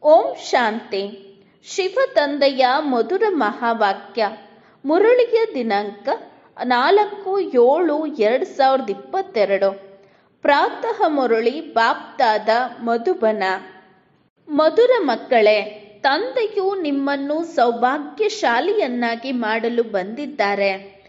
ಓಂ ಶಾಂತಿ ಶಿವ ತಂದೆಯ ಮಧುರ ಮಹಾವಾಕ್ಯ ಮುರಳಿಯ ದಿನಾಂಕ ನಾಲ್ಕು ಏಳು ಎರಡು ಸಾವಿರದ ಇಪ್ಪತ್ತೆರಡು ಪ್ರಾತಃ ಮುರಳಿ ಬಾಪ್ತಾದ ಮಧುಬನ ಮಧುರ ಮಕ್ಕಳೇ ತಂದೆಯು ನಿಮ್ಮನ್ನು ಸೌಭಾಗ್ಯಶಾಲಿಯನ್ನಾಗಿ ಮಾಡಲು ಬಂದಿದ್ದಾರೆ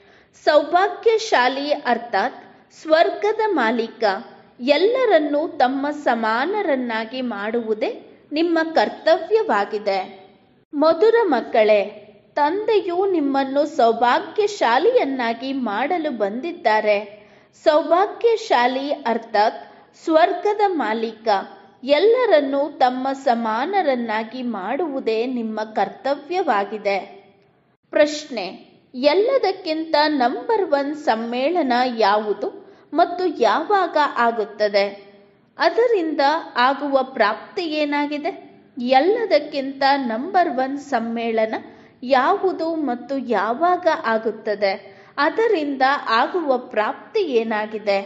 ಸೌಭಾಗ್ಯಶಾಲಿ ಅರ್ಥಾತ್ ಸ್ವರ್ಗದ ಮಾಲೀಕ ಎಲ್ಲರನ್ನೂ ತಮ್ಮ ಸಮಾನರನ್ನಾಗಿ ಮಾಡುವುದೇ ನಿಮ್ಮ ಕರ್ತವ್ಯವಾಗಿದೆ ಮಧುರ ಮಕ್ಕಳೇ ತಂದೆಯು ನಿಮ್ಮನ್ನು ಸೌಭಾಗ್ಯಶಾಲಿಯನ್ನಾಗಿ ಮಾಡಲು ಬಂದಿದ್ದಾರೆ ಸೌಭಾಗ್ಯಶಾಲಿ ಅರ್ಥಾತ್ ಸ್ವರ್ಗದ ಮಾಲೀಕ ಎಲ್ಲರನ್ನೂ ತಮ್ಮ ಸಮಾನರನ್ನಾಗಿ ಮಾಡುವುದೇ ನಿಮ್ಮ ಕರ್ತವ್ಯವಾಗಿದೆ ಪ್ರಶ್ನೆ ಎಲ್ಲದಕ್ಕಿಂತ ನಂಬರ್ ಒನ್ ಸಮ್ಮೇಳನ ಯಾವುದು ಮತ್ತು ಯಾವಾಗ ಆಗುತ್ತದೆ ಅದರಿಂದ ಆಗುವ ಪ್ರಾಪ್ತಿ ಏನಾಗಿದೆ ಎಲ್ಲದಕ್ಕಿಂತ ನಂಬರ್ ಒನ್ ಸಮ್ಮೇಳನ ಯಾವುದು ಮತ್ತು ಯಾವಾಗ ಆಗುತ್ತದೆ ಅದರಿಂದ ಆಗುವ ಪ್ರಾಪ್ತಿ ಏನಾಗಿದೆ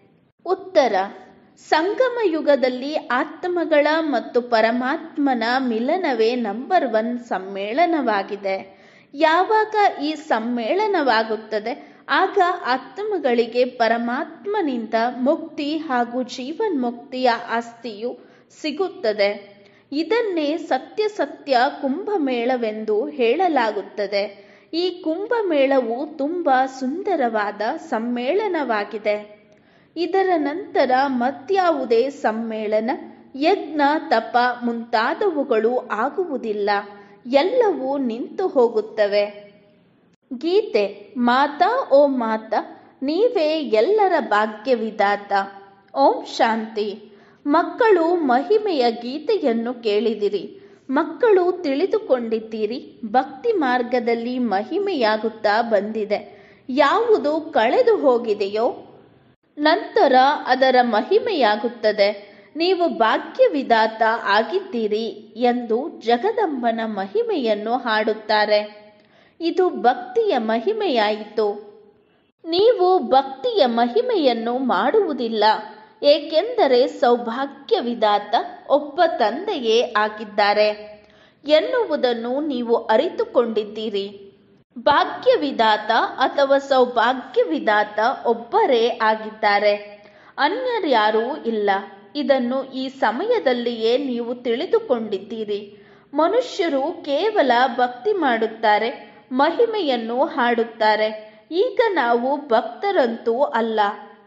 ಉತ್ತರ ಸಂಗಮ ಯುಗದಲ್ಲಿ ಆತ್ಮಗಳ ಮತ್ತು ಪರಮಾತ್ಮನ ಮಿಲನವೇ ನಂಬರ್ ಒನ್ ಸಮ್ಮೇಳನವಾಗಿದೆ ಯಾವಾಗ ಈ ಸಮ್ಮೇಳನವಾಗುತ್ತದೆ ಆಗ ಆತ್ಮಗಳಿಗೆ ಪರಮಾತ್ಮನಿಂದ ಮುಕ್ತಿ ಹಾಗೂ ಜೀವನ್ಮುಕ್ತಿಯ ಆಸ್ತಿಯು ಸಿಗುತ್ತದೆ ಇದನ್ನೇ ಸತ್ಯ ಸತ್ಯ ಕುಂಭಮೇಳವೆಂದು ಹೇಳಲಾಗುತ್ತದೆ ಈ ಕುಂಭಮೇಳವು ತುಂಬಾ ಸುಂದರವಾದ ಸಮ್ಮೇಳನವಾಗಿದೆ ಇದರ ನಂತರ ಮತ್ಯಾವುದೇ ಸಮ್ಮೇಳನ ಯಜ್ಞ ತಪ ಮುಂತಾದವುಗಳು ಆಗುವುದಿಲ್ಲ ಎಲ್ಲವೂ ನಿಂತು ಹೋಗುತ್ತವೆ ಗೀತೆ ಮಾತಾ ಓ ಮಾತಾ ನೀವೇ ಎಲ್ಲರ ಭಾಗ್ಯವಿದಾತ ಓಂ ಶಾಂತಿ ಮಕ್ಕಳು ಮಹಿಮೆಯ ಗೀತೆಯನ್ನು ಕೇಳಿದಿರಿ ಮಕ್ಕಳು ತಿಳಿದುಕೊಂಡಿದ್ದೀರಿ ಭಕ್ತಿ ಮಾರ್ಗದಲ್ಲಿ ಮಹಿಮೆಯಾಗುತ್ತಾ ಬಂದಿದೆ ಯಾವುದು ಕಳೆದು ಹೋಗಿದೆಯೋ ನಂತರ ಅದರ ಮಹಿಮೆಯಾಗುತ್ತದೆ ನೀವು ಭಾಗ್ಯವಿದಾತ ಆಗಿದ್ದೀರಿ ಎಂದು ಜಗದಂಬನ ಮಹಿಮೆಯನ್ನು ಹಾಡುತ್ತಾರೆ ಇದು ಭಕ್ತಿಯ ಮಹಿಮೆಯಾಯಿತು ನೀವು ಭಕ್ತಿಯ ಮಹಿಮೆಯನ್ನು ಮಾಡುವುದಿಲ್ಲ ಏಕೆಂದರೆ ಸೌಭಾಗ್ಯವಿದಾತ ಒಬ್ಬ ತಂದೆಯೇ ಆಗಿದ್ದಾರೆ ಎನ್ನುವುದನ್ನು ನೀವು ಅರಿತುಕೊಂಡಿದ್ದೀರಿ ಭಾಗ್ಯವಿದಾತ ಅಥವಾ ಸೌಭಾಗ್ಯವಿದಾತ ಒಬ್ಬರೇ ಆಗಿದ್ದಾರೆ ಅನ್ಯರ್ಯಾರೂ ಇಲ್ಲ ಇದನ್ನು ಈ ಸಮಯದಲ್ಲಿಯೇ ನೀವು ತಿಳಿದುಕೊಂಡಿದ್ದೀರಿ ಮನುಷ್ಯರು ಕೇವಲ ಭಕ್ತಿ ಮಾಡುತ್ತಾರೆ ಮಹಿಮೆಯನ್ನು ಹಾಡುತ್ತಾರೆ ಈಗ ನಾವು ಭಕ್ತರಂತೂ ಅಲ್ಲ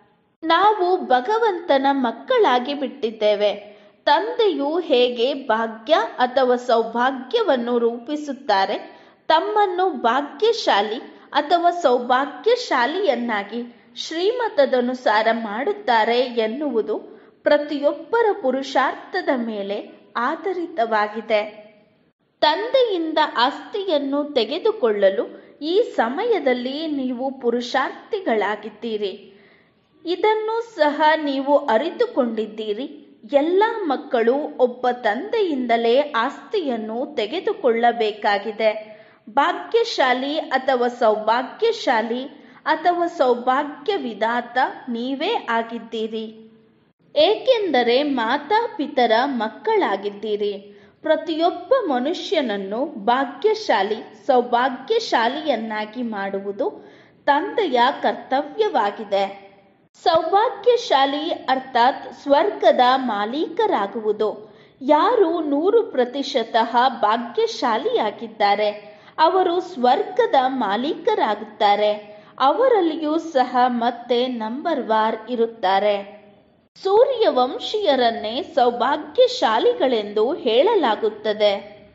ನಾವು ಭಗವಂತನ ಮಕ್ಕಳಾಗಿ ಬಿಟ್ಟಿದ್ದೇವೆ ತಂದೆಯು ಹೇಗೆ ಭಾಗ್ಯ ಅಥವಾ ಸೌಭಾಗ್ಯವನ್ನು ರೂಪಿಸುತ್ತಾರೆ ತಮ್ಮನ್ನು ಭಾಗ್ಯಶಾಲಿ ಅಥವಾ ಸೌಭಾಗ್ಯಶಾಲಿಯನ್ನಾಗಿ ಶ್ರೀಮತದನುಸಾರ ಮಾಡುತ್ತಾರೆ ಎನ್ನುವುದು ಪ್ರತಿಯೊಬ್ಬರ ಪುರುಷಾರ್ಥದ ಮೇಲೆ ಆಧಾರಿತವಾಗಿದೆ ತಂದೆಯಿಂದ ಆಸ್ತಿಯನ್ನು ತೆಗೆದುಕೊಳ್ಳಲು ಈ ಸಮಯದಲ್ಲಿ ನೀವು ಪುರುಷಾರ್ಥಿಗಳಾಗಿದ್ದೀರಿ ಇದನ್ನು ಸಹ ನೀವು ಅರಿತುಕೊಂಡಿದ್ದೀರಿ ಎಲ್ಲ ಮಕ್ಕಳು ಒಬ್ಬ ತಂದೆಯಿಂದಲೇ ಆಸ್ತಿಯನ್ನು ತೆಗೆದುಕೊಳ್ಳಬೇಕಾಗಿದೆ ಭಾಗ್ಯಶಾಲಿ ಅಥವಾ ಸೌಭಾಗ್ಯಶಾಲಿ ಅಥವಾ ಸೌಭಾಗ್ಯ ವಿಧಾತ ನೀವೇ ಆಗಿದ್ದೀರಿ ಏಕೆಂದರೆ ಮಾತಾಪಿತರ ಮಕ್ಕಳಾಗಿದ್ದೀರಿ ಪ್ರತಿಯೊಬ್ಬ ಮನುಷ್ಯನನ್ನು ಭಾಗ್ಯಶಾಲಿ ಸೌಭಾಗ್ಯಶಾಲಿಯನ್ನಾಗಿ ಮಾಡುವುದು ತಂದೆಯ ಕರ್ತವ್ಯವಾಗಿದೆ ಸೌಭಾಗ್ಯಶಾಲಿ ಅರ್ಥಾತ್ ಸ್ವರ್ಗದ ಮಾಲೀಕರಾಗುವುದು ಯಾರು ನೂರು ಪ್ರತಿಶತ ಭಾಗ್ಯಶಾಲಿಯಾಗಿದ್ದಾರೆ ಅವರು ಸ್ವರ್ಗದ ಮಾಲೀಕರಾಗುತ್ತಾರೆ ಅವರಲ್ಲಿಯೂ ಸಹ ಮತ್ತೆ ನಂಬರ್ ವಾರ್ ಇರುತ್ತಾರೆ ಸೂರ್ಯವಂಶೀಯರನ್ನೇ ಸೌಭಾಗ್ಯಶಾಲಿಗಳೆಂದು ಹೇಳಲಾಗುತ್ತದೆ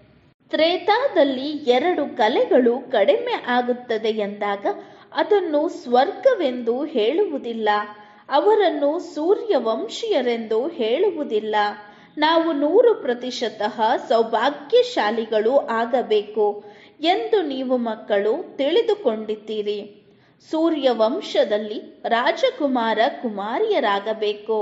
ತ್ರೇತಾದಲ್ಲಿ ಎರಡು ಕಲೆಗಳು ಕಡಿಮೆ ಆಗುತ್ತದೆ ಎಂದಾಗ ಅದನ್ನು ಸ್ವರ್ಗವೆಂದು ಹೇಳುವುದಿಲ್ಲ ಅವರನ್ನು ಸೂರ್ಯವಂಶೀಯರೆಂದು ಹೇಳುವುದಿಲ್ಲ ನಾವು ನೂರು ಪ್ರತಿಶತ ಸೌಭಾಗ್ಯಶಾಲಿಗಳು ಆಗಬೇಕು ಎಂದು ನೀವು ಮಕ್ಕಳು ತಿಳಿದುಕೊಂಡಿದ್ದೀರಿ ಸೂರ್ಯವಂಶದಲ್ಲಿ ರಾಜಕುಮಾರ ಕುಮಾರಿಯರಾಗಬೇಕು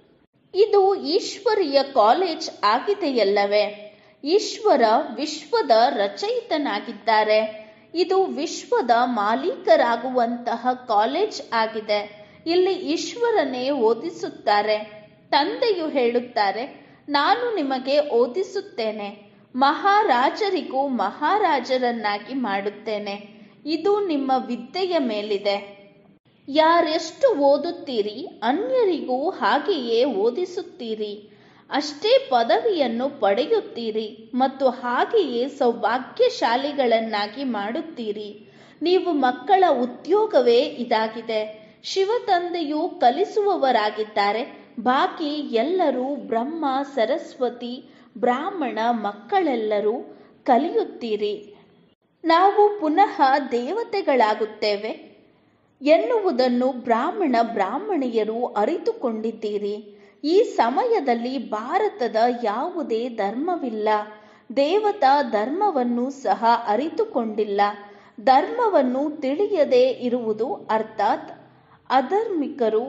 ಇದು ಈಶ್ವರಿಯ ಕಾಲೇಜ್ ಆಗಿದೆಯಲ್ಲವೇ ಈಶ್ವರ ವಿಶ್ವದ ರಚಯಿತನಾಗಿದ್ದಾರೆ ಇದು ವಿಶ್ವದ ಮಾಲೀಕರಾಗುವಂತಹ ಕಾಲೇಜ್ ಆಗಿದೆ ಇಲ್ಲಿ ಈಶ್ವರನೇ ಓದಿಸುತ್ತಾರೆ ತಂದೆಯು ಹೇಳುತ್ತಾರೆ ನಾನು ನಿಮಗೆ ಓದಿಸುತ್ತೇನೆ ಮಹಾರಾಜರಿಗೂ ಮಹಾರಾಜರನ್ನಾಗಿ ಮಾಡುತ್ತೇನೆ ಇದು ನಿಮ್ಮ ವಿದ್ಯೆಯ ಮೇಲಿದೆ ಯಾರೆಷ್ಟು ಓದುತ್ತೀರಿ ಅನ್ಯರಿಗೂ ಹಾಗೆಯೇ ಓದಿಸುತ್ತೀರಿ ಅಷ್ಟೇ ಪದವಿಯನ್ನು ಪಡೆಯುತ್ತೀರಿ ಮತ್ತು ಹಾಗೆಯೇ ಸೌಭಾಗ್ಯಶಾಲಿಗಳನ್ನಾಗಿ ಮಾಡುತ್ತೀರಿ ನೀವು ಮಕ್ಕಳ ಉದ್ಯೋಗವೇ ಇದಾಗಿದೆ ಶಿವ ತಂದೆಯು ಕಲಿಸುವವರಾಗಿದ್ದಾರೆ ಬಾಕಿ ಎಲ್ಲರೂ ಬ್ರಹ್ಮ ಸರಸ್ವತಿ ಬ್ರಾಹ್ಮಣ ಮಕ್ಕಳೆಲ್ಲರೂ ಕಲಿಯುತ್ತೀರಿ ನಾವು ಪುನಃ ದೇವತೆಗಳಾಗುತ್ತೇವೆ ಎನ್ನುವುದನ್ನು ಬ್ರಾಹ್ಮಣ ಬ್ರಾಹ್ಮಣಿಯರು ಅರಿತುಕೊಂಡಿದ್ದೀರಿ ಈ ಸಮಯದಲ್ಲಿ ಭಾರತದ ಯಾವುದೇ ಧರ್ಮವಿಲ್ಲ ದೇವತಾ ಧರ್ಮವನ್ನು ಸಹ ಅರಿತುಕೊಂಡಿಲ್ಲ ಧರ್ಮವನ್ನು ತಿಳಿಯದೇ ಇರುವುದು ಅರ್ಥಾತ್ ಅಧರ್ಮಿಕರು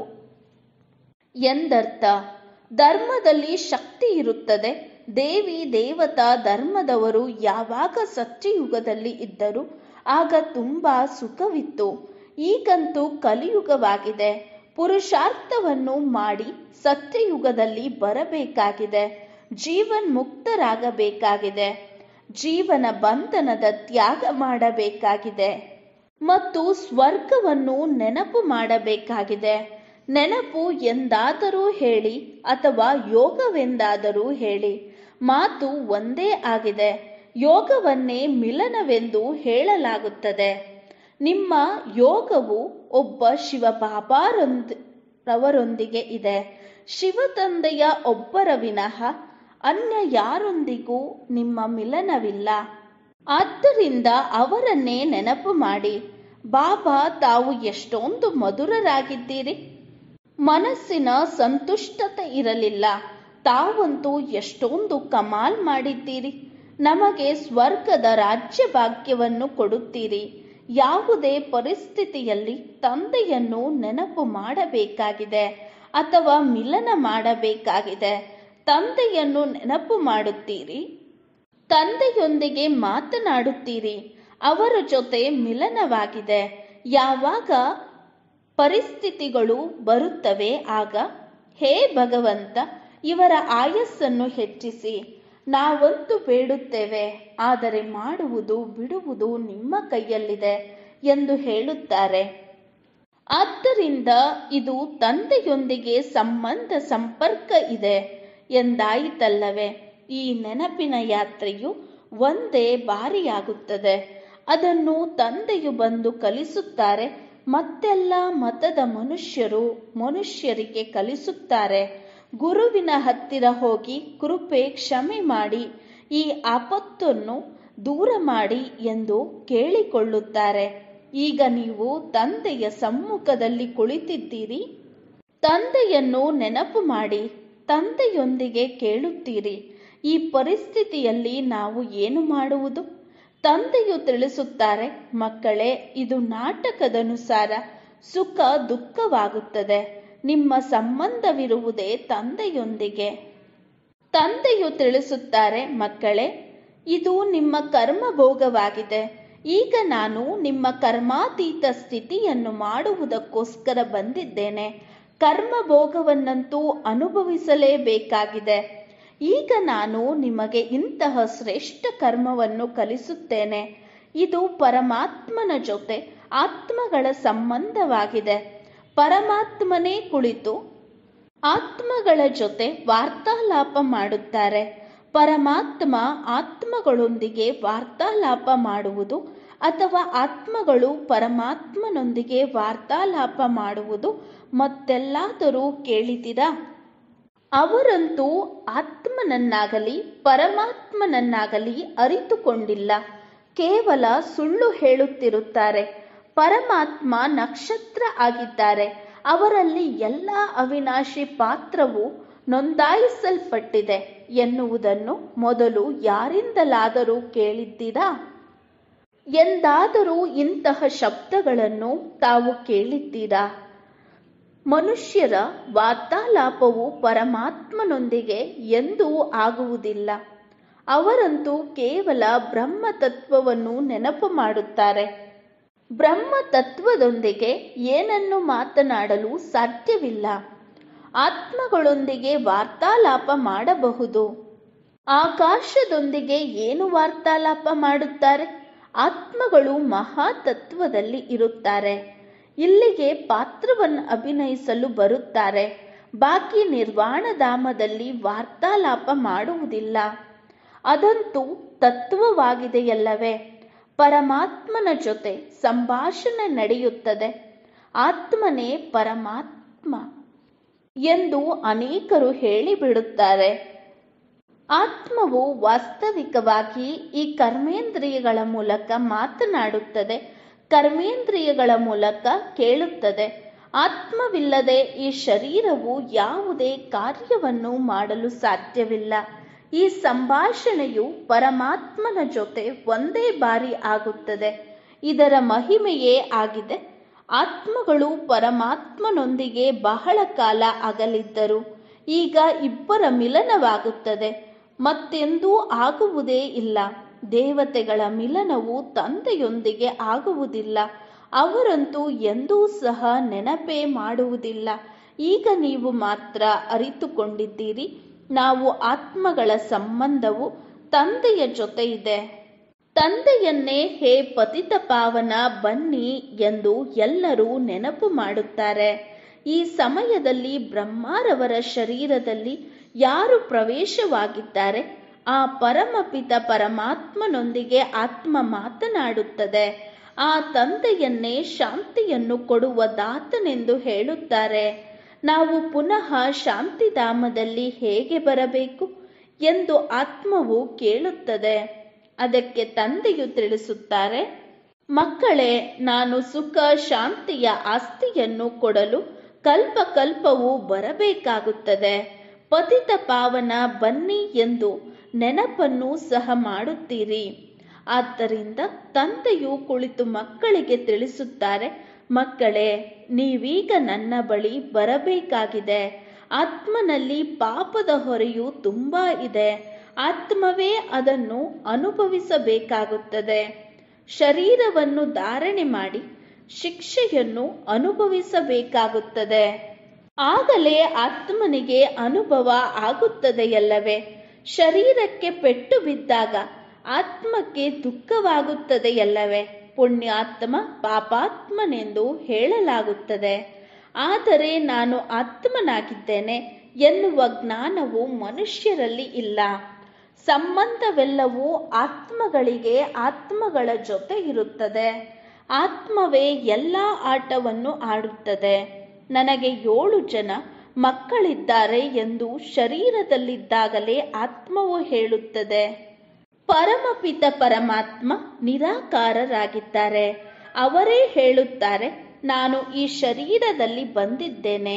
ಎಂದರ್ಥ ಧರ್ಮದಲ್ಲಿ ಶಕ್ತಿ ಇರುತ್ತದೆ ದೇವಿ ದೇವತಾ ಧರ್ಮದವರು ಯಾವಾಗ ಸತ್ಯಯುಗದಲ್ಲಿ ಇದ್ದರು ಆಗ ತುಂಬಾ ಸುಖವಿತ್ತು ಈಗಂತೂ ಕಲಿಯುಗವಾಗಿದೆ ಪುರುಷಾರ್ಥವನ್ನು ಮಾಡಿ ಸತ್ಯಯುಗದಲ್ಲಿ ಬರಬೇಕಾಗಿದೆ ಜೀವನ್ ಮುಕ್ತರಾಗಬೇಕಾಗಿದೆ ಜೀವನ ಬಂಧನದ ತ್ಯಾಗ ಮಾಡಬೇಕಾಗಿದೆ ಮತ್ತು ಸ್ವರ್ಗವನ್ನು ನೆನಪು ಮಾಡಬೇಕಾಗಿದೆ ನೆನಪು ಎಂದಾದರೂ ಹೇಳಿ ಅಥವಾ ಯೋಗವೆಂದಾದರೂ ಹೇಳಿ ಮಾತು ಒಂದೇ ಆಗಿದೆ ಯೋಗವನ್ನೇ ಮಿಲನವೆಂದು ಹೇಳಲಾಗುತ್ತದೆ ನಿಮ್ಮ ಯೋಗವು ಒಬ್ಬ ಶಿವಬಾಬಾರೊಂದ್ ರವರೊಂದಿಗೆ ಇದೆ ಶಿವ ತಂದೆಯ ಒಬ್ಬರ ವಿನಃ ಅನ್ಯ ಯಾರೊಂದಿಗೂ ನಿಮ್ಮ ಮಿಲನವಿಲ್ಲ ಆದ್ದರಿಂದ ಅವರನ್ನೇ ನೆನಪು ಮಾಡಿ ಬಾಬಾ ತಾವು ಎಷ್ಟೊಂದು ಮಧುರರಾಗಿದ್ದೀರಿ ಮನಸ್ಸಿನ ಸಂತುಷ್ಟತೆ ಇರಲಿಲ್ಲ ತಾವಂತೂ ಎಷ್ಟೊಂದು ಕಮಾಲ್ ಮಾಡಿದ್ದೀರಿ ನಮಗೆ ಸ್ವರ್ಗದ ರಾಜ್ಯ ಭಾಗ್ಯವನ್ನು ಕೊಡುತ್ತೀರಿ ಯಾವುದೇ ಪರಿಸ್ಥಿತಿಯಲ್ಲಿ ತಂದೆಯನ್ನು ನೆನಪು ಮಾಡಬೇಕಾಗಿದೆ ಅಥವಾ ಮಿಲನ ಮಾಡಬೇಕಾಗಿದೆ ತಂದೆಯನ್ನು ನೆನಪು ಮಾಡುತ್ತೀರಿ ತಂದೆಯೊಂದಿಗೆ ಮಾತನಾಡುತ್ತೀರಿ ಅವರ ಜೊತೆ ಮಿಲನವಾಗಿದೆ ಯಾವಾಗ ಪರಿಸ್ಥಿತಿಗಳು ಬರುತ್ತವೆ ಆಗ ಹೇ ಭಗವಂತ ಇವರ ಆಯಸ್ಸನ್ನು ಹೆಚ್ಚಿಸಿ ನಾವಂತೂ ಬೇಡುತ್ತೇವೆ ಆದರೆ ಮಾಡುವುದು ಬಿಡುವುದು ನಿಮ್ಮ ಕೈಯಲ್ಲಿದೆ ಎಂದು ಹೇಳುತ್ತಾರೆ ಆದ್ದರಿಂದ ಇದು ತಂದೆಯೊಂದಿಗೆ ಸಂಬಂಧ ಸಂಪರ್ಕ ಇದೆ ಎಂದಾಯಿತಲ್ಲವೇ ಈ ನೆನಪಿನ ಯಾತ್ರೆಯು ಒಂದೇ ಬಾರಿಯಾಗುತ್ತದೆ ಅದನ್ನು ತಂದೆಯು ಬಂದು ಕಲಿಸುತ್ತಾರೆ ಮತ್ತೆಲ್ಲ ಮತದ ಮನುಷ್ಯರು ಮನುಷ್ಯರಿಗೆ ಕಲಿಸುತ್ತಾರೆ ಗುರುವಿನ ಹತ್ತಿರ ಹೋಗಿ ಕೃಪೆ ಕ್ಷಮೆ ಮಾಡಿ ಈ ಆಪತ್ತನ್ನು ದೂರ ಮಾಡಿ ಎಂದು ಕೇಳಿಕೊಳ್ಳುತ್ತಾರೆ ಈಗ ನೀವು ತಂದೆಯ ಸಮ್ಮುಖದಲ್ಲಿ ಕುಳಿತಿದ್ದೀರಿ ತಂದೆಯನ್ನು ನೆನಪು ಮಾಡಿ ತಂದೆಯೊಂದಿಗೆ ಕೇಳುತ್ತೀರಿ ಈ ಪರಿಸ್ಥಿತಿಯಲ್ಲಿ ನಾವು ಏನು ಮಾಡುವುದು ತಂದೆಯು ತಿಳಿಸುತ್ತಾರೆ ಮಕ್ಕಳೇ ಇದು ನಾಟಕದನುಸಾರ ಸುಖ ದುಃಖವಾಗುತ್ತದೆ ನಿಮ್ಮ ಸಂಬಂಧವಿರುವುದೇ ತಂದೆಯೊಂದಿಗೆ ತಂದೆಯು ತಿಳಿಸುತ್ತಾರೆ ಮಕ್ಕಳೇ ಇದು ನಿಮ್ಮ ಕರ್ಮ ಭೋಗವಾಗಿದೆ ಈಗ ನಾನು ನಿಮ್ಮ ಕರ್ಮಾತೀತ ಸ್ಥಿತಿಯನ್ನು ಮಾಡುವುದಕ್ಕೋಸ್ಕರ ಬಂದಿದ್ದೇನೆ ಕರ್ಮ ಭೋಗವನ್ನಂತೂ ಅನುಭವಿಸಲೇಬೇಕಾಗಿದೆ ಈಗ ನಾನು ನಿಮಗೆ ಇಂತಹ ಶ್ರೇಷ್ಠ ಕರ್ಮವನ್ನು ಕಲಿಸುತ್ತೇನೆ ಇದು ಪರಮಾತ್ಮನ ಜೊತೆ ಆತ್ಮಗಳ ಸಂಬಂಧವಾಗಿದೆ ಪರಮಾತ್ಮನೇ ಕುಳಿತು ಆತ್ಮಗಳ ಜೊತೆ ವಾರ್ತಾಲಾಪ ಮಾಡುತ್ತಾರೆ ಪರಮಾತ್ಮ ಆತ್ಮಗಳೊಂದಿಗೆ ವಾರ್ತಾಲಾಪ ಮಾಡುವುದು ಅಥವಾ ಆತ್ಮಗಳು ಪರಮಾತ್ಮನೊಂದಿಗೆ ವಾರ್ತಾಲಾಪ ಮಾಡುವುದು ಮತ್ತೆಲ್ಲಾದರೂ ಕೇಳಿದಿರಾ ಅವರಂತೂ ಆತ್ಮನನ್ನಾಗಲಿ ಪರಮಾತ್ಮನನ್ನಾಗಲಿ ಅರಿತುಕೊಂಡಿಲ್ಲ ಕೇವಲ ಸುಳ್ಳು ಹೇಳುತ್ತಿರುತ್ತಾರೆ ಪರಮಾತ್ಮ ನಕ್ಷತ್ರ ಆಗಿದ್ದಾರೆ ಅವರಲ್ಲಿ ಎಲ್ಲ ಅವಿನಾಶಿ ಪಾತ್ರವು ನೋಂದಾಯಿಸಲ್ಪಟ್ಟಿದೆ ಎನ್ನುವುದನ್ನು ಮೊದಲು ಯಾರಿಂದಲಾದರೂ ಕೇಳಿದ್ದೀರಾ ಎಂದಾದರೂ ಇಂತಹ ಶಬ್ದಗಳನ್ನು ತಾವು ಕೇಳಿದ್ದೀರಾ ಮನುಷ್ಯರ ವಾರ್ತಾಲಾಪವು ಪರಮಾತ್ಮನೊಂದಿಗೆ ಎಂದೂ ಆಗುವುದಿಲ್ಲ ಅವರಂತೂ ಕೇವಲ ಬ್ರಹ್ಮ ತತ್ವವನ್ನು ನೆನಪು ಮಾಡುತ್ತಾರೆ ಬ್ರಹ್ಮ ತತ್ವದೊಂದಿಗೆ ಏನನ್ನು ಮಾತನಾಡಲು ಸಾಧ್ಯವಿಲ್ಲ ಆತ್ಮಗಳೊಂದಿಗೆ ವಾರ್ತಾಲಾಪ ಮಾಡಬಹುದು ಆಕಾಶದೊಂದಿಗೆ ಏನು ವಾರ್ತಾಲಾಪ ಮಾಡುತ್ತಾರೆ ಆತ್ಮಗಳು ಮಹಾತತ್ವದಲ್ಲಿ ಇರುತ್ತಾರೆ ಇಲ್ಲಿಗೆ ಪಾತ್ರವನ್ನು ಅಭಿನಯಿಸಲು ಬರುತ್ತಾರೆ ಬಾಕಿ ನಿರ್ವಾಣಧಾಮದಲ್ಲಿ ವಾರ್ತಾಲಾಪ ಮಾಡುವುದಿಲ್ಲ ಅದಂತೂ ತತ್ವವಾಗಿದೆಯಲ್ಲವೇ ಪರಮಾತ್ಮನ ಜೊತೆ ಸಂಭಾಷಣೆ ನಡೆಯುತ್ತದೆ ಆತ್ಮನೇ ಪರಮಾತ್ಮ ಎಂದು ಅನೇಕರು ಹೇಳಿಬಿಡುತ್ತಾರೆ ಆತ್ಮವು ವಾಸ್ತವಿಕವಾಗಿ ಈ ಕರ್ಮೇಂದ್ರಿಯಗಳ ಮೂಲಕ ಮಾತನಾಡುತ್ತದೆ ಕರ್ಮೇಂದ್ರಿಯಗಳ ಮೂಲಕ ಕೇಳುತ್ತದೆ ಆತ್ಮವಿಲ್ಲದೆ ಈ ಶರೀರವು ಯಾವುದೇ ಕಾರ್ಯವನ್ನು ಮಾಡಲು ಸಾಧ್ಯವಿಲ್ಲ ಈ ಸಂಭಾಷಣೆಯು ಪರಮಾತ್ಮನ ಜೊತೆ ಒಂದೇ ಬಾರಿ ಆಗುತ್ತದೆ ಇದರ ಮಹಿಮೆಯೇ ಆಗಿದೆ ಆತ್ಮಗಳು ಪರಮಾತ್ಮನೊಂದಿಗೆ ಬಹಳ ಕಾಲ ಅಗಲಿದ್ದರು ಈಗ ಇಬ್ಬರ ಮಿಲನವಾಗುತ್ತದೆ ಮತ್ತೆಂದೂ ಆಗುವುದೇ ಇಲ್ಲ ದೇವತೆಗಳ ಮಿಲನವು ತಂದೆಯೊಂದಿಗೆ ಆಗುವುದಿಲ್ಲ ಅವರಂತೂ ಎಂದೂ ಸಹ ನೆನಪೇ ಮಾಡುವುದಿಲ್ಲ ಈಗ ನೀವು ಮಾತ್ರ ಅರಿತುಕೊಂಡಿದ್ದೀರಿ ನಾವು ಆತ್ಮಗಳ ಸಂಬಂಧವು ತಂದೆಯ ಜೊತೆ ಇದೆ ತಂದೆಯನ್ನೇ ಹೇ ಪತಿತ ಪಾವನ ಬನ್ನಿ ಎಂದು ಎಲ್ಲರೂ ನೆನಪು ಮಾಡುತ್ತಾರೆ ಈ ಸಮಯದಲ್ಲಿ ಬ್ರಹ್ಮಾರವರ ಶರೀರದಲ್ಲಿ ಯಾರು ಪ್ರವೇಶವಾಗಿದ್ದಾರೆ ಆ ಪರಮಪಿತ ಪರಮಾತ್ಮನೊಂದಿಗೆ ಆತ್ಮ ಮಾತನಾಡುತ್ತದೆ ಆ ತಂದೆಯನ್ನೇ ಶಾಂತಿಯನ್ನು ಕೊಡುವ ದಾತನೆಂದು ಹೇಳುತ್ತಾರೆ ನಾವು ಪುನಃ ಶಾಂತಿಧಾಮದಲ್ಲಿ ಹೇಗೆ ಬರಬೇಕು ಎಂದು ಆತ್ಮವು ಕೇಳುತ್ತದೆ ಅದಕ್ಕೆ ತಂದೆಯು ತಿಳಿಸುತ್ತಾರೆ ಮಕ್ಕಳೇ ನಾನು ಸುಖ ಶಾಂತಿಯ ಆಸ್ತಿಯನ್ನು ಕೊಡಲು ಕಲ್ಪ ಕಲ್ಪವು ಬರಬೇಕಾಗುತ್ತದೆ ಪತಿತ ಪಾವನ ಬನ್ನಿ ಎಂದು ನೆನಪನ್ನು ಸಹ ಮಾಡುತ್ತೀರಿ ಆದ್ದರಿಂದ ತಂದೆಯು ಕುಳಿತು ಮಕ್ಕಳಿಗೆ ತಿಳಿಸುತ್ತಾರೆ ಮಕ್ಕಳೇ ನೀವೀಗ ನನ್ನ ಬಳಿ ಬರಬೇಕಾಗಿದೆ ಆತ್ಮನಲ್ಲಿ ಪಾಪದ ಹೊರೆಯು ತುಂಬಾ ಇದೆ ಆತ್ಮವೇ ಅದನ್ನು ಅನುಭವಿಸಬೇಕಾಗುತ್ತದೆ ಶರೀರವನ್ನು ಧಾರಣೆ ಮಾಡಿ ಶಿಕ್ಷೆಯನ್ನು ಅನುಭವಿಸಬೇಕಾಗುತ್ತದೆ ಆಗಲೇ ಆತ್ಮನಿಗೆ ಅನುಭವ ಆಗುತ್ತದೆಯಲ್ಲವೇ ಶರೀರಕ್ಕೆ ಪೆಟ್ಟು ಬಿದ್ದಾಗ ಆತ್ಮಕ್ಕೆ ದುಃಖವಾಗುತ್ತದೆಯಲ್ಲವೇ ಪುಣ್ಯಾತ್ಮ ಪಾಪಾತ್ಮನೆಂದು ಹೇಳಲಾಗುತ್ತದೆ ಆದರೆ ನಾನು ಆತ್ಮನಾಗಿದ್ದೇನೆ ಎನ್ನುವ ಜ್ಞಾನವು ಮನುಷ್ಯರಲ್ಲಿ ಇಲ್ಲ ಸಂಬಂಧವೆಲ್ಲವೂ ಆತ್ಮಗಳಿಗೆ ಆತ್ಮಗಳ ಜೊತೆ ಇರುತ್ತದೆ ಆತ್ಮವೇ ಎಲ್ಲ ಆಟವನ್ನು ಆಡುತ್ತದೆ ನನಗೆ ಏಳು ಜನ ಮಕ್ಕಳಿದ್ದಾರೆ ಎಂದು ಶರೀರದಲ್ಲಿದ್ದಾಗಲೇ ಆತ್ಮವು ಹೇಳುತ್ತದೆ ಪರಮಪಿತ ಪರಮಾತ್ಮ ನಿರಾಕಾರರಾಗಿದ್ದಾರೆ ಅವರೇ ಹೇಳುತ್ತಾರೆ ನಾನು ಈ ಶರೀರದಲ್ಲಿ ಬಂದಿದ್ದೇನೆ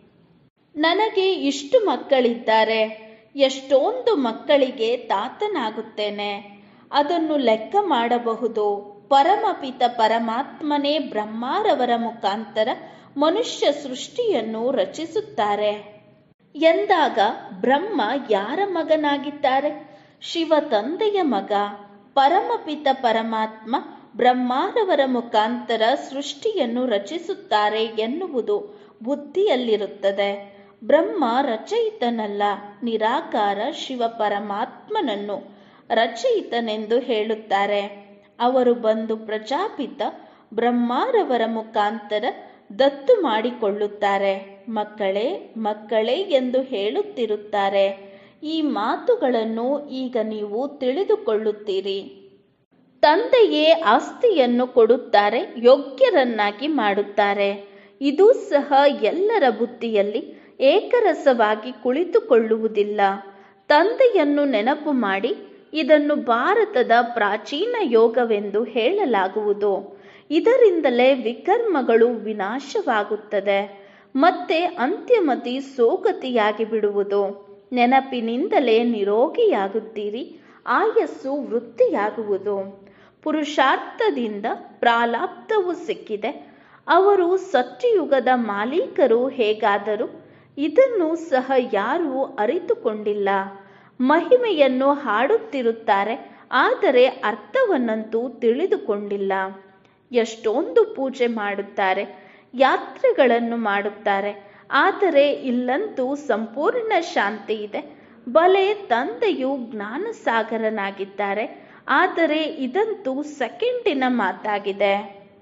ನನಗೆ ಇಷ್ಟು ಮಕ್ಕಳಿದ್ದಾರೆ ಎಷ್ಟೊಂದು ಮಕ್ಕಳಿಗೆ ತಾತನಾಗುತ್ತೇನೆ ಅದನ್ನು ಲೆಕ್ಕ ಮಾಡಬಹುದು ಪರಮಪಿತ ಪರಮಾತ್ಮನೇ ಬ್ರಹ್ಮಾರವರ ಮುಖಾಂತರ ಮನುಷ್ಯ ಸೃಷ್ಟಿಯನ್ನು ರಚಿಸುತ್ತಾರೆ ಎಂದಾಗ ಬ್ರಹ್ಮ ಯಾರ ಮಗನಾಗಿದ್ದಾರೆ ಶಿವ ತಂದೆಯ ಮಗ ಪರಮಪಿತ ಪರಮಾತ್ಮ ಬ್ರಹ್ಮಾರವರ ಮುಖಾಂತರ ಸೃಷ್ಟಿಯನ್ನು ರಚಿಸುತ್ತಾರೆ ಎನ್ನುವುದು ಬುದ್ಧಿಯಲ್ಲಿರುತ್ತದೆ ಬ್ರಹ್ಮ ರಚಯಿತನಲ್ಲ ನಿರಾಕಾರ ಶಿವ ಪರಮಾತ್ಮನನ್ನು ರಚಯಿತನೆಂದು ಹೇಳುತ್ತಾರೆ ಅವರು ಬಂದು ಪ್ರಜಾಪಿತ ಬ್ರಹ್ಮಾರವರ ಮುಖಾಂತರ ದತ್ತು ಮಾಡಿಕೊಳ್ಳುತ್ತಾರೆ ಮಕ್ಕಳೇ ಮಕ್ಕಳೇ ಎಂದು ಹೇಳುತ್ತಿರುತ್ತಾರೆ ಈ ಮಾತುಗಳನ್ನು ಈಗ ನೀವು ತಿಳಿದುಕೊಳ್ಳುತ್ತೀರಿ ತಂದೆಯೇ ಆಸ್ತಿಯನ್ನು ಕೊಡುತ್ತಾರೆ ಯೋಗ್ಯರನ್ನಾಗಿ ಮಾಡುತ್ತಾರೆ ಇದು ಸಹ ಎಲ್ಲರ ಬುದ್ಧಿಯಲ್ಲಿ ಏಕರಸವಾಗಿ ಕುಳಿತುಕೊಳ್ಳುವುದಿಲ್ಲ ತಂದೆಯನ್ನು ನೆನಪು ಮಾಡಿ ಇದನ್ನು ಭಾರತದ ಪ್ರಾಚೀನ ಯೋಗವೆಂದು ಹೇಳಲಾಗುವುದು ಇದರಿಂದಲೇ ವಿಕರ್ಮಗಳು ವಿನಾಶವಾಗುತ್ತದೆ ಮತ್ತೆ ಅಂತ್ಯಮತಿ ಸೋಗತಿಯಾಗಿ ಬಿಡುವುದು ನೆನಪಿನಿಂದಲೇ ನಿರೋಗಿಯಾಗುತ್ತೀರಿ ಆಯಸ್ಸು ವೃತ್ತಿಯಾಗುವುದು ಪುರುಷಾರ್ಥದಿಂದ ಪ್ರಾಲಾಪ್ತವು ಸಿಕ್ಕಿದೆ ಅವರು ಸತ್ಯಯುಗದ ಮಾಲೀಕರು ಹೇಗಾದರೂ ಇದನ್ನು ಸಹ ಯಾರೂ ಅರಿತುಕೊಂಡಿಲ್ಲ ಮಹಿಮೆಯನ್ನು ಹಾಡುತ್ತಿರುತ್ತಾರೆ ಆದರೆ ಅರ್ಥವನ್ನಂತೂ ತಿಳಿದುಕೊಂಡಿಲ್ಲ ಎಷ್ಟೊಂದು ಪೂಜೆ ಮಾಡುತ್ತಾರೆ ಯಾತ್ರೆಗಳನ್ನು ಮಾಡುತ್ತಾರೆ ಆದರೆ ಇಲ್ಲಂತೂ ಸಂಪೂರ್ಣ ಶಾಂತಿ ಇದೆ ಬಲೆ ತಂದೆಯು ಜ್ಞಾನಸಾಗರನಾಗಿದ್ದಾರೆ ಆದರೆ ಇದಂತೂ ಸೆಕೆಂಡಿನ ಮಾತಾಗಿದೆ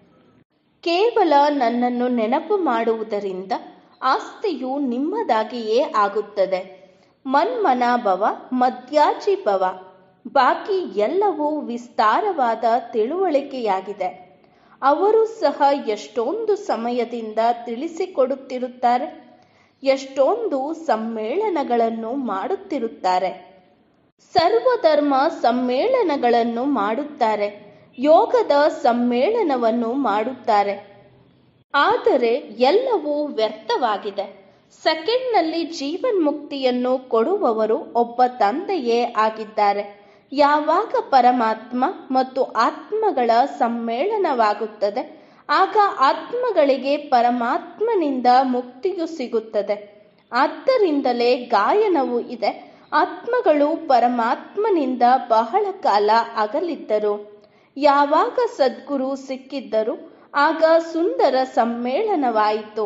ಕೇವಲ ನನ್ನನ್ನು ನೆನಪು ಮಾಡುವುದರಿಂದ ಆಸ್ತಿಯು ನಿಮ್ಮದಾಗಿಯೇ ಆಗುತ್ತದೆ ಮನ್ಮನಾಭವ ಮಧ್ಯಾಜೀಭವ ಬಾಕಿ ಎಲ್ಲವೂ ವಿಸ್ತಾರವಾದ ತಿಳುವಳಿಕೆಯಾಗಿದೆ ಅವರು ಸಹ ಎಷ್ಟೊಂದು ಸಮಯದಿಂದ ತಿಳಿಸಿಕೊಡುತ್ತಿರುತ್ತಾರೆ ಎಷ್ಟೊಂದು ಸಮ್ಮೇಳನಗಳನ್ನು ಮಾಡುತ್ತಿರುತ್ತಾರೆ ಸರ್ವಧರ್ಮ ಸಮ್ಮೇಳನಗಳನ್ನು ಮಾಡುತ್ತಾರೆ ಯೋಗದ ಸಮ್ಮೇಳನವನ್ನು ಮಾಡುತ್ತಾರೆ ಆದರೆ ಎಲ್ಲವೂ ವ್ಯರ್ಥವಾಗಿದೆ ಸೆಕೆಂಡ್ನಲ್ಲಿ ಜೀವನ್ಮುಕ್ತಿಯನ್ನು ಕೊಡುವವರು ಒಬ್ಬ ತಂದೆಯೇ ಆಗಿದ್ದಾರೆ ಯಾವಾಗ ಪರಮಾತ್ಮ ಮತ್ತು ಆತ್ಮಗಳ ಸಮ್ಮೇಳನವಾಗುತ್ತದೆ ಆಗ ಆತ್ಮಗಳಿಗೆ ಪರಮಾತ್ಮನಿಂದ ಮುಕ್ತಿಯು ಸಿಗುತ್ತದೆ ಆದ್ದರಿಂದಲೇ ಗಾಯನವು ಇದೆ ಆತ್ಮಗಳು ಪರಮಾತ್ಮನಿಂದ ಬಹಳ ಕಾಲ ಅಗಲಿದ್ದರು ಯಾವಾಗ ಸದ್ಗುರು ಸಿಕ್ಕಿದ್ದರು ಆಗ ಸುಂದರ ಸಮ್ಮೇಳನವಾಯಿತು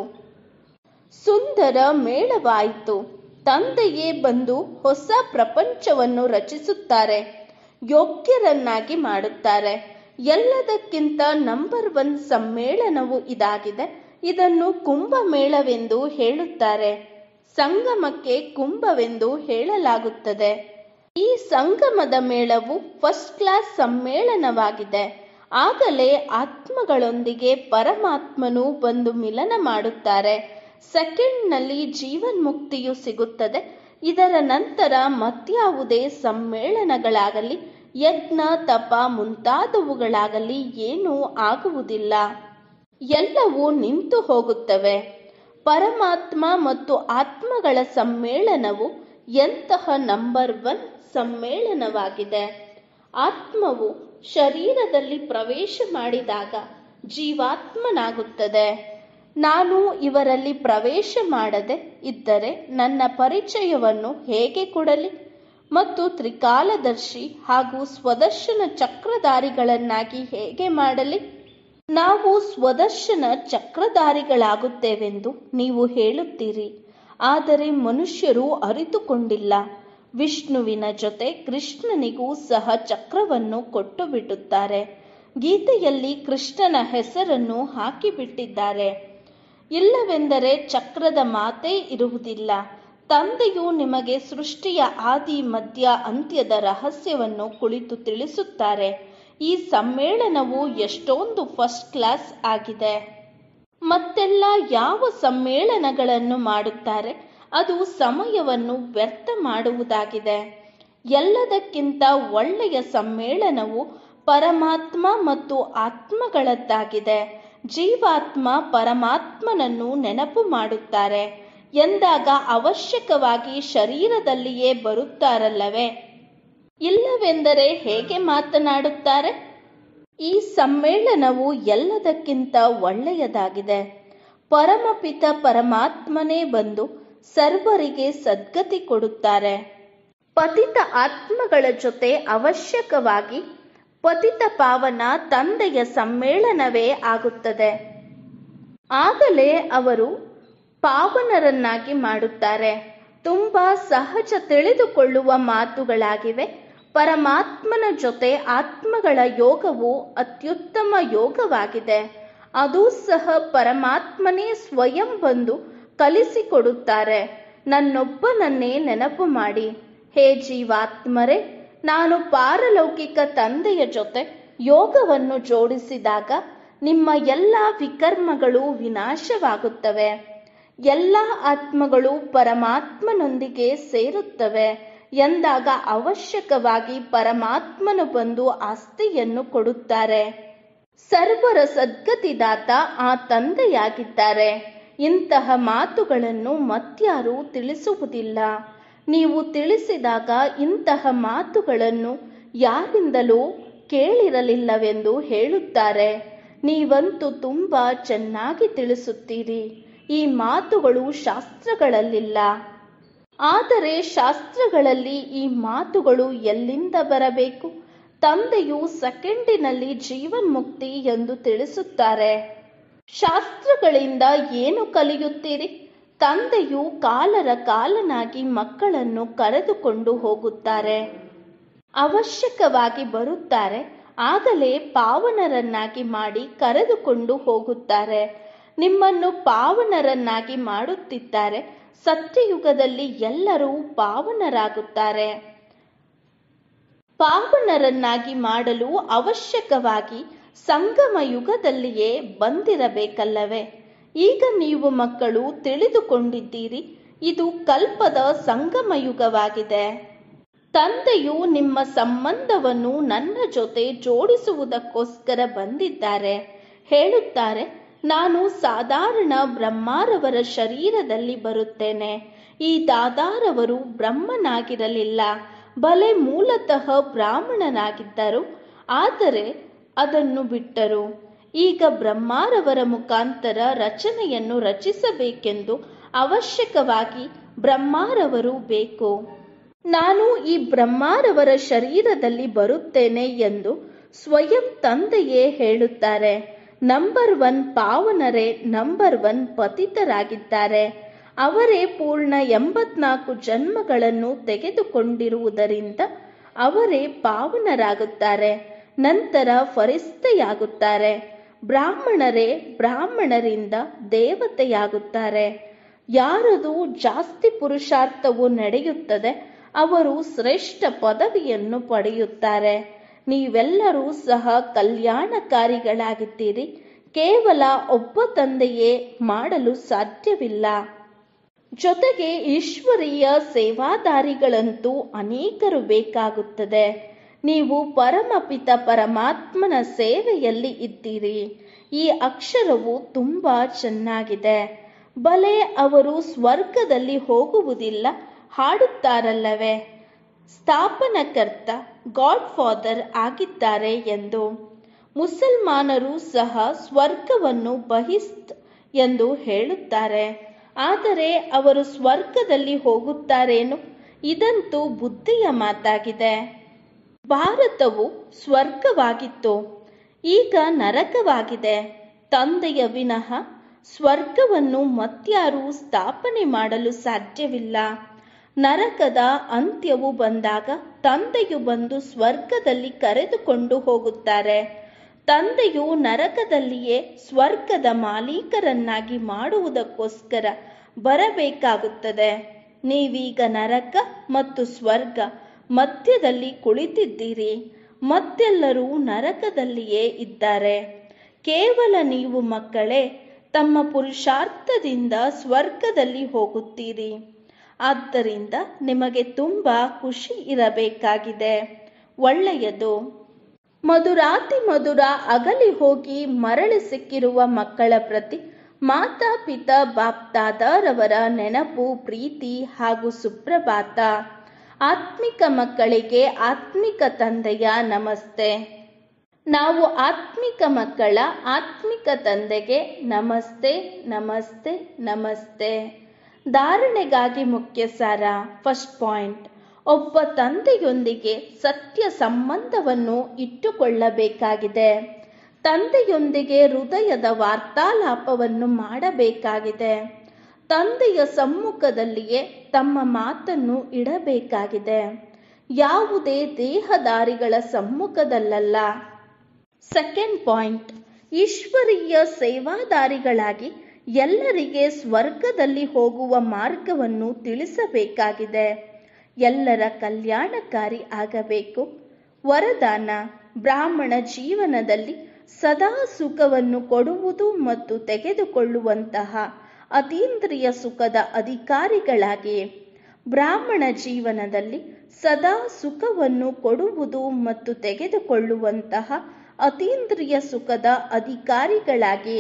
ಸುಂದರ ಮೇಳವಾಯಿತು ತಂದೆಯೇ ಬಂದು ಹೊಸ ಪ್ರಪಂಚವನ್ನು ರಚಿಸುತ್ತಾರೆ ಯೋಗ್ಯರನ್ನಾಗಿ ಮಾಡುತ್ತಾರೆ ಎಲ್ಲದಕ್ಕಿಂತ ನಂಬರ್ ಒನ್ ಸಮ್ಮೇಳನವು ಇದಾಗಿದೆ ಇದನ್ನು ಕುಂಭಮೇಳವೆಂದು ಹೇಳುತ್ತಾರೆ ಸಂಗಮಕ್ಕೆ ಕುಂಭವೆಂದು ಹೇಳಲಾಗುತ್ತದೆ ಈ ಸಂಗಮದ ಮೇಳವು ಫಸ್ಟ್ ಕ್ಲಾಸ್ ಸಮ್ಮೇಳನವಾಗಿದೆ ಆಗಲೇ ಆತ್ಮಗಳೊಂದಿಗೆ ಪರಮಾತ್ಮನು ಬಂದು ಮಿಲನ ಮಾಡುತ್ತಾರೆ ಸೆಕೆಂಡ್ನಲ್ಲಿ ಜೀವನ್ಮುಕ್ತಿಯು ಸಿಗುತ್ತದೆ ಇದರ ನಂತರ ಮತ್ಯಾವುದೇ ಸಮ್ಮೇಳನಗಳಾಗಲಿ ಯಜ್ಞ ತಪ ಮುಂತಾದವುಗಳಾಗಲಿ ಏನೂ ಆಗುವುದಿಲ್ಲ ಎಲ್ಲವೂ ನಿಂತು ಹೋಗುತ್ತವೆ ಪರಮಾತ್ಮ ಮತ್ತು ಆತ್ಮಗಳ ಸಮ್ಮೇಳನವು ಎಂತಹ ನಂಬರ್ ಒನ್ ಸಮ್ಮೇಳನವಾಗಿದೆ ಆತ್ಮವು ಶರೀರದಲ್ಲಿ ಪ್ರವೇಶ ಮಾಡಿದಾಗ ಜೀವಾತ್ಮನಾಗುತ್ತದೆ ನಾನು ಇವರಲ್ಲಿ ಪ್ರವೇಶ ಮಾಡದೆ ಇದ್ದರೆ ನನ್ನ ಪರಿಚಯವನ್ನು ಹೇಗೆ ಕೊಡಲಿ ಮತ್ತು ತ್ರಿಕಾಲದರ್ಶಿ ಹಾಗೂ ಸ್ವದರ್ಶನ ಚಕ್ರಧಾರಿಗಳನ್ನಾಗಿ ಹೇಗೆ ಮಾಡಲಿ ನಾವು ಸ್ವದರ್ಶನ ಚಕ್ರಧಾರಿಗಳಾಗುತ್ತೇವೆಂದು ನೀವು ಹೇಳುತ್ತೀರಿ ಆದರೆ ಮನುಷ್ಯರು ಅರಿತುಕೊಂಡಿಲ್ಲ ವಿಷ್ಣುವಿನ ಜೊತೆ ಕೃಷ್ಣನಿಗೂ ಸಹ ಚಕ್ರವನ್ನು ಕೊಟ್ಟು ಬಿಟ್ಟುತ್ತಾರೆ ಗೀತೆಯಲ್ಲಿ ಕೃಷ್ಣನ ಹೆಸರನ್ನು ಹಾಕಿಬಿಟ್ಟಿದ್ದಾರೆ ಇಲ್ಲವೆಂದರೆ ಚಕ್ರದ ಮಾತೇ ಇರುವುದಿಲ್ಲ ತಂದೆಯು ನಿಮಗೆ ಸೃಷ್ಟಿಯ ಆದಿ ಮಧ್ಯ ಅಂತ್ಯದ ರಹಸ್ಯವನ್ನು ಕುಳಿತು ತಿಳಿಸುತ್ತಾರೆ ಈ ಸಮ್ಮೇಳನವು ಎಷ್ಟೊಂದು ಫಸ್ಟ್ ಕ್ಲಾಸ್ ಆಗಿದೆ ಮತ್ತೆಲ್ಲ ಯಾವ ಸಮ್ಮೇಳನಗಳನ್ನು ಮಾಡುತ್ತಾರೆ ಅದು ಸಮಯವನ್ನು ವ್ಯರ್ಥ ಮಾಡುವುದಾಗಿದೆ ಎಲ್ಲದಕ್ಕಿಂತ ಒಳ್ಳೆಯ ಸಮ್ಮೇಳನವು ಪರಮಾತ್ಮ ಮತ್ತು ಆತ್ಮಗಳದ್ದಾಗಿದೆ ಜೀವಾತ್ಮ ಪರಮಾತ್ಮನನ್ನು ನೆನಪು ಮಾಡುತ್ತಾರೆ ಎಂದಾಗ ಅವಶ್ಯಕವಾಗಿ ಶರೀರದಲ್ಲಿಯೇ ಬರುತ್ತಾರಲ್ಲವೇ ಇಲ್ಲವೆಂದರೆ ಹೇಗೆ ಮಾತನಾಡುತ್ತಾರೆ ಈ ಸಮ್ಮೇಳನವು ಎಲ್ಲದಕ್ಕಿಂತ ಒಳ್ಳೆಯದಾಗಿದೆ ಪರಮಪಿತ ಪರಮಾತ್ಮನೇ ಬಂದು ಸರ್ವರಿಗೆ ಸದ್ಗತಿ ಕೊಡುತ್ತಾರೆ ಪತಿತ ಆತ್ಮಗಳ ಜೊತೆ ಅವಶ್ಯಕವಾಗಿ ಪತಿತ ಪಾವನ ತಂದೆಯ ಸಮ್ಮೇಳನವೇ ಆಗುತ್ತದೆ ಆಗಲೇ ಅವರು ಪಾವನರನ್ನಾಗಿ ಮಾಡುತ್ತಾರೆ ತುಂಬಾ ಸಹಜ ತಿಳಿದುಕೊಳ್ಳುವ ಮಾತುಗಳಾಗಿವೆ ಪರಮಾತ್ಮನ ಜೊತೆ ಆತ್ಮಗಳ ಯೋಗವು ಅತ್ಯುತ್ತಮ ಯೋಗವಾಗಿದೆ ಅದು ಸಹ ಪರಮಾತ್ಮನೇ ಸ್ವಯಂ ಬಂದು ಕಲಿಸಿಕೊಡುತ್ತಾರೆ ನನ್ನೊಬ್ಬನನ್ನೇ ನೆನಪು ಮಾಡಿ ಹೇ ಜೀವಾತ್ಮರೇ ನಾನು ಪಾರಲೌಕಿಕ ತಂದೆಯ ಜೊತೆ ಯೋಗವನ್ನು ಜೋಡಿಸಿದಾಗ ನಿಮ್ಮ ಎಲ್ಲ ವಿಕರ್ಮಗಳು ವಿನಾಶವಾಗುತ್ತವೆ ಎಲ್ಲ ಆತ್ಮಗಳು ಪರಮಾತ್ಮನೊಂದಿಗೆ ಸೇರುತ್ತವೆ ಎಂದಾಗ ಅವಶ್ಯಕವಾಗಿ ಪರಮಾತ್ಮನು ಬಂದು ಆಸ್ತಿಯನ್ನು ಕೊಡುತ್ತಾರೆ ಸರ್ವರ ಸದ್ಗತಿದಾತ ಆ ತಂದೆಯಾಗಿದ್ದಾರೆ ಇಂತಹ ಮಾತುಗಳನ್ನು ಮತ್ಯಾರೂ ತಿಳಿಸುವುದಿಲ್ಲ ನೀವು ತಿಳಿಸಿದಾಗ ಇಂತಹ ಮಾತುಗಳನ್ನು ಯಾರಿಂದಲೂ ಕೇಳಿರಲಿಲ್ಲವೆಂದು ಹೇಳುತ್ತಾರೆ ನೀವಂತೂ ತುಂಬಾ ಚೆನ್ನಾಗಿ ತಿಳಿಸುತ್ತೀರಿ ಈ ಮಾತುಗಳು ಶಾಸ್ತ್ರಗಳಲ್ಲಿಲ್ಲ ಆದರೆ ಶಾಸ್ತ್ರಗಳಲ್ಲಿ ಈ ಮಾತುಗಳು ಎಲ್ಲಿಂದ ಬರಬೇಕು ತಂದೆಯು ಸೆಕೆಂಡಿನಲ್ಲಿ ಜೀವನ್ಮುಕ್ತಿ ಎಂದು ತಿಳಿಸುತ್ತಾರೆ ಶಾಸ್ತ್ರಗಳಿಂದ ಏನು ಕಲಿಯುತ್ತೀರಿ ತಂದೆಯು ಕಾಲರ ಕಾಲನಾಗಿ ಮಕ್ಕಳನ್ನು ಕರೆದುಕೊಂಡು ಹೋಗುತ್ತಾರೆ ಅವಶ್ಯಕವಾಗಿ ಬರುತ್ತಾರೆ ಆಗಲೇ ಪಾವನರನ್ನಾಗಿ ಮಾಡಿ ಕರೆದುಕೊಂಡು ಹೋಗುತ್ತಾರೆ ನಿಮ್ಮನ್ನು ಪಾವನರನ್ನಾಗಿ ಮಾಡುತ್ತಿದ್ದಾರೆ ಸತ್ಯಯುಗದಲ್ಲಿ ಎಲ್ಲರೂ ಪಾವನರಾಗುತ್ತಾರೆ ಪಾವನರನ್ನಾಗಿ ಮಾಡಲು ಅವಶ್ಯಕವಾಗಿ ಸಂಗಮ ಯುಗದಲ್ಲಿಯೇ ಬಂದಿರಬೇಕಲ್ಲವೇ ಈಗ ನೀವು ಮಕ್ಕಳು ತಿಳಿದುಕೊಂಡಿದ್ದೀರಿ ಇದು ಕಲ್ಪದ ಸಂಗಮ ಯುಗವಾಗಿದೆ ತಂದೆಯು ನಿಮ್ಮ ಸಂಬಂಧವನ್ನು ನನ್ನ ಜೊತೆ ಜೋಡಿಸುವುದಕ್ಕೋಸ್ಕರ ಬಂದಿದ್ದಾರೆ ಹೇಳುತ್ತಾರೆ ನಾನು ಸಾಧಾರಣ ಬ್ರಹ್ಮಾರವರ ಶರೀರದಲ್ಲಿ ಬರುತ್ತೇನೆ ಈ ದಾದಾರವರು ಬ್ರಹ್ಮನಾಗಿರಲಿಲ್ಲ ಬಲೆ ಮೂಲತಃ ಬ್ರಾಹ್ಮಣನಾಗಿದ್ದರು ಆದರೆ ಅದನ್ನು ಬಿಟ್ಟರು ಈಗ ಬ್ರಹ್ಮಾರವರ ಮುಖಾಂತರ ರಚನೆಯನ್ನು ರಚಿಸಬೇಕೆಂದು ಅವಶ್ಯಕವಾಗಿ ಬ್ರಹ್ಮಾರವರು ಬೇಕು ನಾನು ಈ ಬ್ರಹ್ಮಾರವರ ಶರೀರದಲ್ಲಿ ಬರುತ್ತೇನೆ ಎಂದು ಸ್ವಯಂ ತಂದೆಯೇ ಹೇಳುತ್ತಾರೆ ನಂಬರ್ ಒನ್ ಪಾವನರೇ ನಂಬರ್ ಒನ್ ಪತಿತರಾಗಿದ್ದಾರೆ ಅವರೇ ಪೂರ್ಣ ಎಂಬತ್ನಾಲ್ಕು ಜನ್ಮಗಳನ್ನು ತೆಗೆದುಕೊಂಡಿರುವುದರಿಂದ ಅವರೇ ಪಾವನರಾಗುತ್ತಾರೆ ನಂತರ ಫರಿಸ್ತೆಯಾಗುತ್ತಾರೆ ಬ್ರಾಹ್ಮಣರೇ ಬ್ರಾಹ್ಮಣರಿಂದ ದೇವತೆಯಾಗುತ್ತಾರೆ ಯಾರದು ಜಾಸ್ತಿ ಪುರುಷಾರ್ಥವು ನಡೆಯುತ್ತದೆ ಅವರು ಶ್ರೇಷ್ಠ ಪದವಿಯನ್ನು ಪಡೆಯುತ್ತಾರೆ ನೀವೆಲ್ಲರೂ ಸಹ ಕಲ್ಯಾಣಕಾರಿಗಳಾಗಿದ್ದೀರಿ ಕೇವಲ ಒಬ್ಬ ತಂದೆಯೇ ಮಾಡಲು ಸಾಧ್ಯವಿಲ್ಲ ಜೊತೆಗೆ ಈಶ್ವರೀಯ ಸೇವಾದಾರಿಗಳಂತೂ ಅನೇಕರು ಬೇಕಾಗುತ್ತದೆ ನೀವು ಪರಮಪಿತ ಪರಮಾತ್ಮನ ಸೇವೆಯಲ್ಲಿ ಇದ್ದೀರಿ ಈ ಅಕ್ಷರವು ತುಂಬಾ ಚೆನ್ನಾಗಿದೆ ಬಲೆ ಅವರು ಸ್ವರ್ಗದಲ್ಲಿ ಹೋಗುವುದಿಲ್ಲ ಹಾಡುತ್ತಾರಲ್ಲವೇ ಸ್ಥಾಪನಕರ್ತ ಗಾಡ್ ಫಾದರ್ ಆಗಿದ್ದಾರೆ ಎಂದು ಮುಸಲ್ಮಾನರು ಸಹ ಸ್ವರ್ಗವನ್ನು ಬಹಿಸ್ತ್ ಎಂದು ಹೇಳುತ್ತಾರೆ ಆದರೆ ಅವರು ಸ್ವರ್ಗದಲ್ಲಿ ಹೋಗುತ್ತಾರೇನು ಇದಂತೂ ಬುದ್ಧಿಯ ಮಾತಾಗಿದೆ ಭಾರತವು ಸ್ವರ್ಗವಾಗಿತ್ತು ಈಗ ನರಕವಾಗಿದೆ ತಂದೆಯ ವಿನಃ ಸ್ವರ್ಗವನ್ನು ಮತ್ಯಾರೂ ಸ್ಥಾಪನೆ ಮಾಡಲು ಸಾಧ್ಯವಿಲ್ಲ ನರಕದ ಅಂತ್ಯವು ಬಂದಾಗ ತಂದೆಯು ಬಂದು ಸ್ವರ್ಗದಲ್ಲಿ ಕರೆದುಕೊಂಡು ಹೋಗುತ್ತಾರೆ ತಂದೆಯು ನರಕದಲ್ಲಿಯೇ ಸ್ವರ್ಗದ ಮಾಲೀಕರನ್ನಾಗಿ ಮಾಡುವುದಕ್ಕೋಸ್ಕರ ಬರಬೇಕಾಗುತ್ತದೆ ನೀವೀಗ ನರಕ ಮತ್ತು ಸ್ವರ್ಗ ಮಧ್ಯದಲ್ಲಿ ಕುಳಿತಿದ್ದೀರಿ ಮತ್ತೆಲ್ಲರೂ ನರಕದಲ್ಲಿಯೇ ಇದ್ದಾರೆ ಕೇವಲ ನೀವು ಮಕ್ಕಳೇ ತಮ್ಮ ಪುರುಷಾರ್ಥದಿಂದ ಸ್ವರ್ಗದಲ್ಲಿ ಹೋಗುತ್ತೀರಿ ಆದ್ದರಿಂದ ನಿಮಗೆ ತುಂಬಾ ಖುಷಿ ಇರಬೇಕಾಗಿದೆ ಒಳ್ಳೆಯದು ಮಧುರಾತಿ ಮಧುರ ಅಗಲಿ ಹೋಗಿ ಮರಳಿ ಸಿಕ್ಕಿರುವ ಮಕ್ಕಳ ಪ್ರತಿ ಮಾತಾ ಪಿತಾ ಬಾಪ್ತಾದರವರ ನೆನಪು ಪ್ರೀತಿ ಹಾಗೂ ಸುಪ್ರಭಾತ ಆತ್ಮಿಕ ಮಕ್ಕಳಿಗೆ ಆತ್ಮಿಕ ತಂದೆಯ ನಮಸ್ತೆ ನಾವು ಆತ್ಮಿಕ ಮಕ್ಕಳ ಆತ್ಮಿಕ ತಂದೆಗೆ ನಮಸ್ತೆ ನಮಸ್ತೆ ನಮಸ್ತೆ ಧಾರಣೆಗಾಗಿ ಮುಖ್ಯ ಸಾರ ಫಸ್ಟ್ ಪಾಯಿಂಟ್ ಒಬ್ಬ ತಂದೆಯೊಂದಿಗೆ ಸತ್ಯ ಸಂಬಂಧವನ್ನು ಇಟ್ಟುಕೊಳ್ಳಬೇಕಾಗಿದೆ ತಂದೆಯೊಂದಿಗೆ ಹೃದಯದ ವಾರ್ತಾಲಾಪವನ್ನು ಮಾಡಬೇಕಾಗಿದೆ ತಂದೆಯ ಸಮ್ಮುಖದಲ್ಲಿಯೇ ತಮ್ಮ ಮಾತನ್ನು ಇಡಬೇಕಾಗಿದೆ ಯಾವುದೇ ದೇಹದಾರಿಗಳ ಸಮ್ಮುಖದಲ್ಲಲ್ಲ ಸೆಕೆಂಡ್ ಪಾಯಿಂಟ್ ಈಶ್ವರೀಯ ಸೇವಾದಾರಿಗಳಾಗಿ ಎಲ್ಲರಿಗೆ ಸ್ವರ್ಗದಲ್ಲಿ ಹೋಗುವ ಮಾರ್ಗವನ್ನು ತಿಳಿಸಬೇಕಾಗಿದೆ ಎಲ್ಲರ ಕಲ್ಯಾಣಕಾರಿ ಆಗಬೇಕು ವರದಾನ ಬ್ರಾಹ್ಮಣ ಜೀವನದಲ್ಲಿ ಸದಾ ಸುಖವನ್ನು ಕೊಡುವುದು ಮತ್ತು ತೆಗೆದುಕೊಳ್ಳುವಂತಹ ಅತೀಂದ್ರಿಯ ಸುಖದ ಅಧಿಕಾರಿಗಳಾಗಿ ಬ್ರಾಹ್ಮಣ ಜೀವನದಲ್ಲಿ ಸದಾ ಸುಖವನ್ನು ಕೊಡುವುದು ಮತ್ತು ತೆಗೆದುಕೊಳ್ಳುವಂತಹ ಅತೀಂದ್ರಿಯ ಸುಖದ ಅಧಿಕಾರಿಗಳಾಗಿ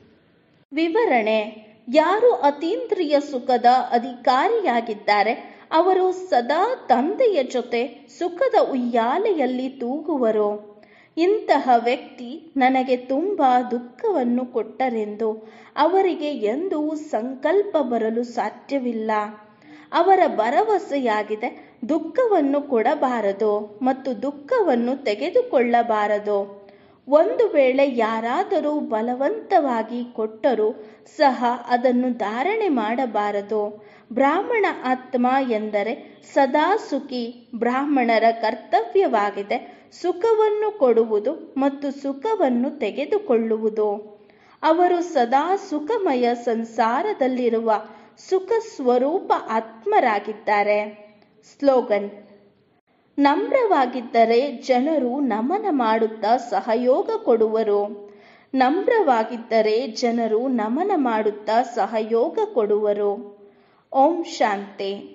ವಿವರಣೆ ಯಾರು ಅತೀಂದ್ರಿಯ ಸುಖದ ಅಧಿಕಾರಿಯಾಗಿದ್ದಾರೆ ಅವರು ಸದಾ ತಂದೆಯ ಜೊತೆ ಸುಖದ ಉಯ್ಯಾಲೆಯಲ್ಲಿ ತೂಗುವರು ಇಂತಹ ವ್ಯಕ್ತಿ ನನಗೆ ತುಂಬಾ ದುಃಖವನ್ನು ಕೊಟ್ಟರೆಂದು ಅವರಿಗೆ ಎಂದೂ ಸಂಕಲ್ಪ ಬರಲು ಸಾಧ್ಯವಿಲ್ಲ ಅವರ ಭರವಸೆಯಾಗಿದೆ ದುಃಖವನ್ನು ಕೊಡಬಾರದು ಮತ್ತು ದುಃಖವನ್ನು ತೆಗೆದುಕೊಳ್ಳಬಾರದು ಒಂದು ವೇಳೆ ಯಾರಾದರೂ ಬಲವಂತವಾಗಿ ಕೊಟ್ಟರೂ ಸಹ ಅದನ್ನು ಧಾರಣೆ ಮಾಡಬಾರದು ಬ್ರಾಹ್ಮಣ ಆತ್ಮ ಎಂದರೆ ಸದಾ ಸುಖಿ ಬ್ರಾಹ್ಮಣರ ಕರ್ತವ್ಯವಾಗಿದೆ ಸುಖವನ್ನು ಕೊಡುವುದು ಮತ್ತು ಸುಖವನ್ನು ತೆಗೆದುಕೊಳ್ಳುವುದು ಅವರು ಸದಾ ಸುಖಮಯ ಸಂಸಾರದಲ್ಲಿರುವ ಸುಖ ಸ್ವರೂಪ ಆತ್ಮರಾಗಿದ್ದಾರೆ ಸ್ಲೋಗನ್ ನಮ್ರವಾಗಿದ್ದರೆ ಜನರು ನಮನ ಮಾಡುತ್ತಾ ಸಹಯೋಗ ಕೊಡುವರು ನಮ್ರವಾಗಿದ್ದರೆ ಜನರು ನಮನ ಮಾಡುತ್ತಾ ಸಹಯೋಗ ಕೊಡುವರು ಓಂ ಶಾಂತಿ